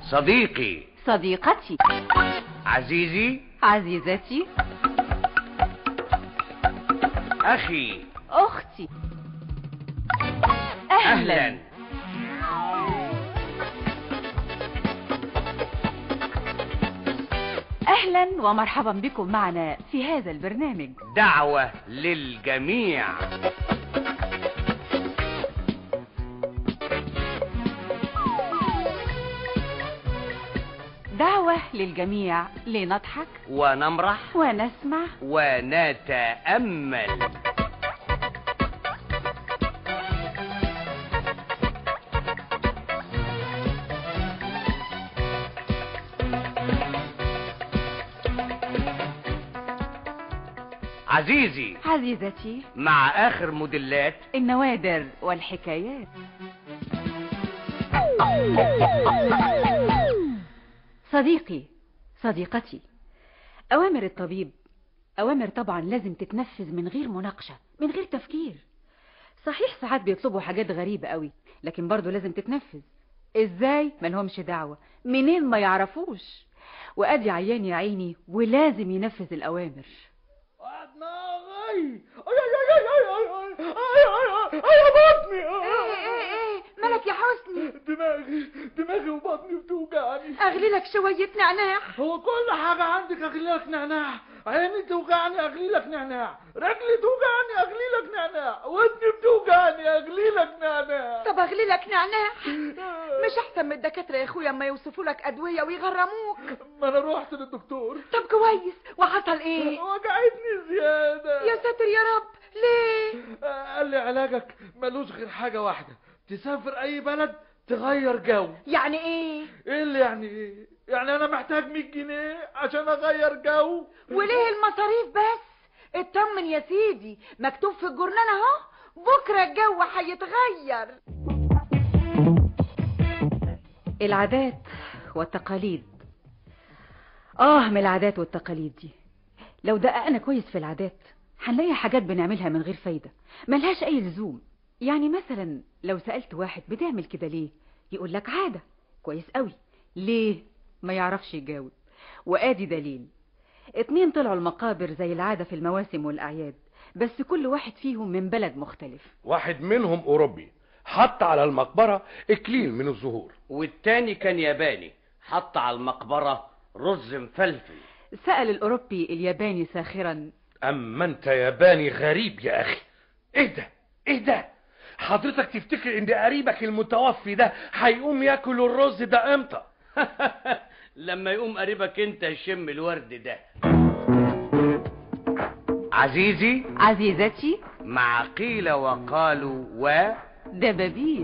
صديقي صديقتي عزيزي عزيزتي أخي أختي أهلا, أهلا أهلا ومرحبا بكم معنا في هذا البرنامج دعوة للجميع دعوة للجميع لنضحك ونمرح ونسمع ونتأمل عزيزي عزيزتي مع آخر موديلات النوادر والحكايات صديقي صديقتي أوامر الطبيب أوامر طبعا لازم تتنفذ من غير مناقشة من غير تفكير صحيح ساعات بيطلبوا حاجات غريبة قوي لكن برضو لازم تتنفذ ازاي ملهمش دعوة منين ما يعرفوش وادي عيان يا عيني ولازم ينفذ الأوامر دماغي اي اي اي اي اي اي اي اي بطني ايه مالك يا حسني دماغي دماغي وبطني بتوجعني اغلي لك شوية نعناع هو كل حاجة عندك اغلي لك نعناع عيني توجعني اغلي لك نعناع رجلي توجعني اغلي لك نعناع ودني بتوجعني اغلي لك نعناع طب اغلي لك نعناع مش احسن من الدكاترة يا اخويا اما يوصفوا لك ادوية ويغرموك ما انا روحت للدكتور طب كويس وحصل ايه وجعتني زيادة يا ساتر يا رب ليه قال لي علاجك ملوش غير حاجة واحدة تسافر اي بلد تغير جو يعني ايه ايه اللي يعني ايه يعني انا محتاج 100 جنيه عشان اغير جو وليه المصاريف بس اطمن يا سيدي مكتوب في الجورنال اهو بكرة الجو هيتغير العادات والتقاليد آه من العادات والتقاليد دي لو دققنا كويس في العادات هنلاقي حاجات بنعملها من غير فايدة ملهاش أي لزوم يعني مثلا لو سألت واحد بتعمل كده ليه يقول لك عادة كويس قوي ليه ما يعرفش يجاوب وآدي دليل اتنين طلعوا المقابر زي العادة في المواسم والأعياد بس كل واحد فيهم من بلد مختلف واحد منهم أوروبي حط على المقبرة إكليل من الزهور والتاني كان ياباني حط على المقبرة رز مفلفل سأل الأوروبي الياباني ساخرا أما أنت ياباني غريب يا أخي إيه ده إيه ده حضرتك تفتكر إن قريبك المتوفي ده هيقوم ياكل الرز ده إمتى لما يقوم قريبك انت يشم الورد ده عزيزي عزيزتي مع قيل وقالوا و دبابيس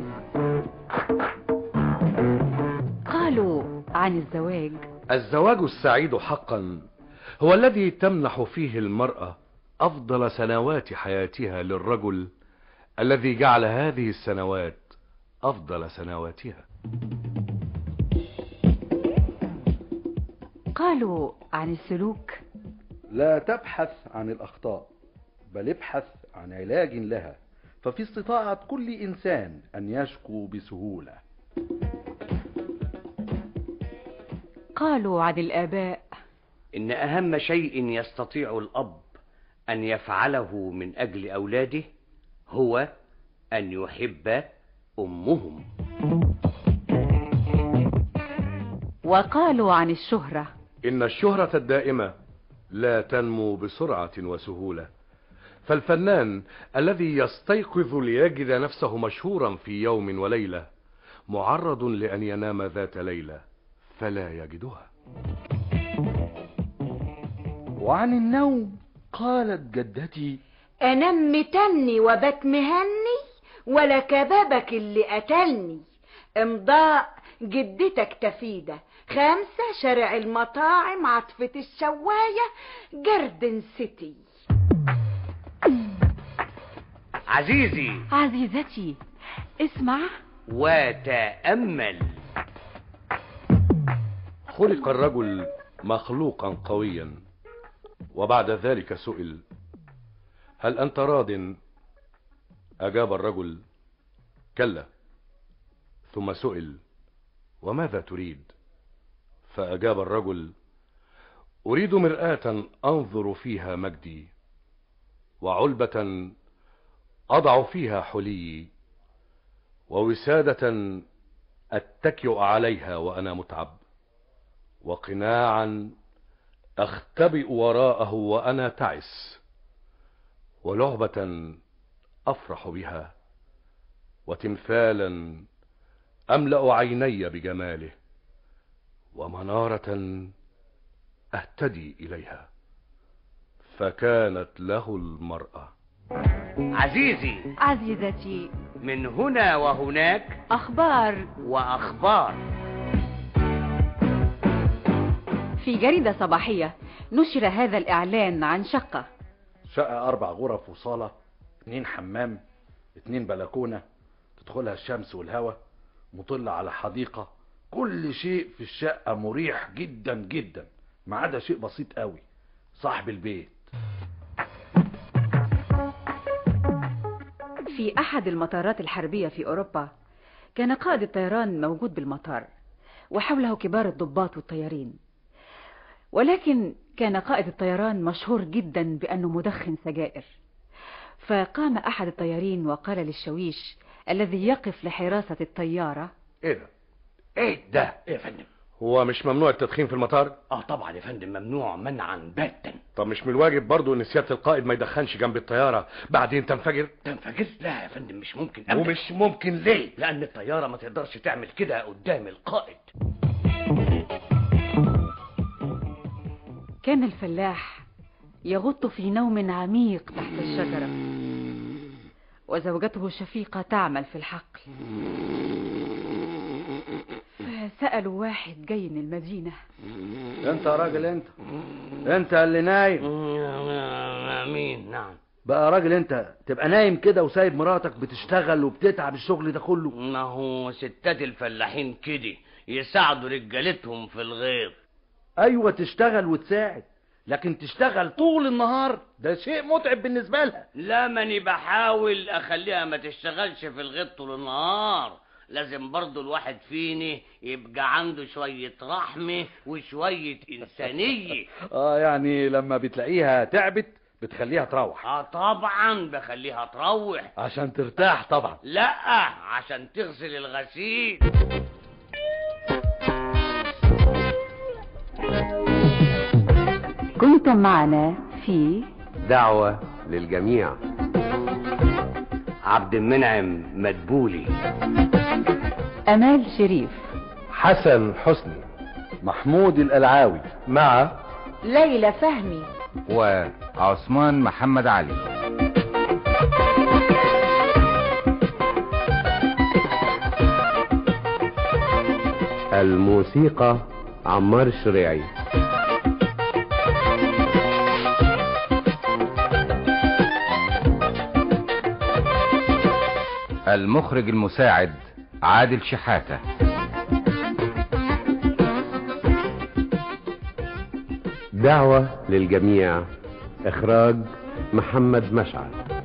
قالوا عن الزواج الزواج السعيد حقا هو الذي تمنح فيه المرأة أفضل سنوات حياتها للرجل الذي جعل هذه السنوات أفضل سنواتها قالوا عن السلوك لا تبحث عن الأخطاء بل ابحث عن علاج لها ففي استطاعة كل إنسان أن يشكو بسهولة قالوا عن الآباء إن أهم شيء يستطيع الأب أن يفعله من أجل أولاده هو أن يحب أمهم وقالوا عن الشهرة إن الشهرة الدائمة لا تنمو بسرعة وسهولة فالفنان الذي يستيقظ ليجد نفسه مشهورا في يوم وليلة معرض لأن ينام ذات ليلة فلا يجدها وعن النوم قالت جدتي انام متني وبات مهني ولا كبابك اللي قتلني امضاء جدتك تفيدة خمسة شارع المطاعم عطفة الشواية جردن سيتي عزيزي عزيزتي اسمع وتأمل خلق الرجل مخلوقا قويا وبعد ذلك سئل هل أنت راض أجاب الرجل كلا ثم سئل وماذا تريد فأجاب الرجل أريد مرآة أنظر فيها مجدي وعلبة أضع فيها حلي ووسادة أتكئ عليها وأنا متعب وقناعا أختبئ وراءه وأنا تعس ولعبة أفرح بها وتمثالا أملأ عيني بجماله ومنارة أهتدي إليها فكانت له المرأة عزيزي عزيزتي من هنا وهناك أخبار وأخبار في جريدة صباحية نشر هذا الإعلان عن شقة شقة أربع غرف وصالة اتنين حمام اتنين بلكونة تدخلها الشمس والهواء مطلة على حديقة كل شيء في الشقة مريح جدا جدا ما عدا شيء بسيط قوي صاحب البيت في أحد المطارات الحربية في أوروبا كان قائد الطيران موجود بالمطار وحوله كبار الضباط والطيارين ولكن كان قائد الطيران مشهور جدا بأنه مدخن سجائر فقام أحد الطيارين وقال للشويش الذي يقف لحراسة الطيارة ايه ده ايه ده ايه يا فندم هو مش ممنوع التدخين في المطار اه طبعا يا فندم ممنوع منعا باتا طب مش من الواجب برضو ان سيادة القائد ما يدخنش جنب الطيارة بعدين تنفجر تنفجر لا يا فندم مش ممكن أبداً. ومش ممكن ليه لان الطيارة ما تقدرش تعمل كده قدام القائد كان الفلاح يغط في نوم عميق تحت الشجرة وزوجته شفيقة تعمل في الحقل فسألوا واحد جاي من المدينة انت يا راجل انت انت اللي نايم مين نعم بقى يا راجل انت تبقى نايم كده وسايب مراتك بتشتغل وبتتعب الشغل ده كله ما هو ستات الفلاحين كده يساعدوا رجالتهم في الغيط ايوه تشتغل وتساعد لكن تشتغل طول النهار ده شيء متعب بالنسبة لها لا ماني بحاول اخليها ما تشتغلش في الغيط طول النهار لازم برضو الواحد فيني يبقى عنده شوية رحمة وشوية إنسانية اه يعني لما بتلاقيها تعبت بتخليها تروح اه طبعا بخليها تروح عشان ترتاح طبعا لا عشان تغسل الغسيل كنتم معنا في دعوة للجميع عبد المنعم مدبولي أمال شريف حسن حسني محمود القلعاوي مع ليلى فهمي وعثمان محمد علي الموسيقى عمار الشريعي المخرج المساعد عادل شحاتة دعوة للجميع إخراج محمد مشعل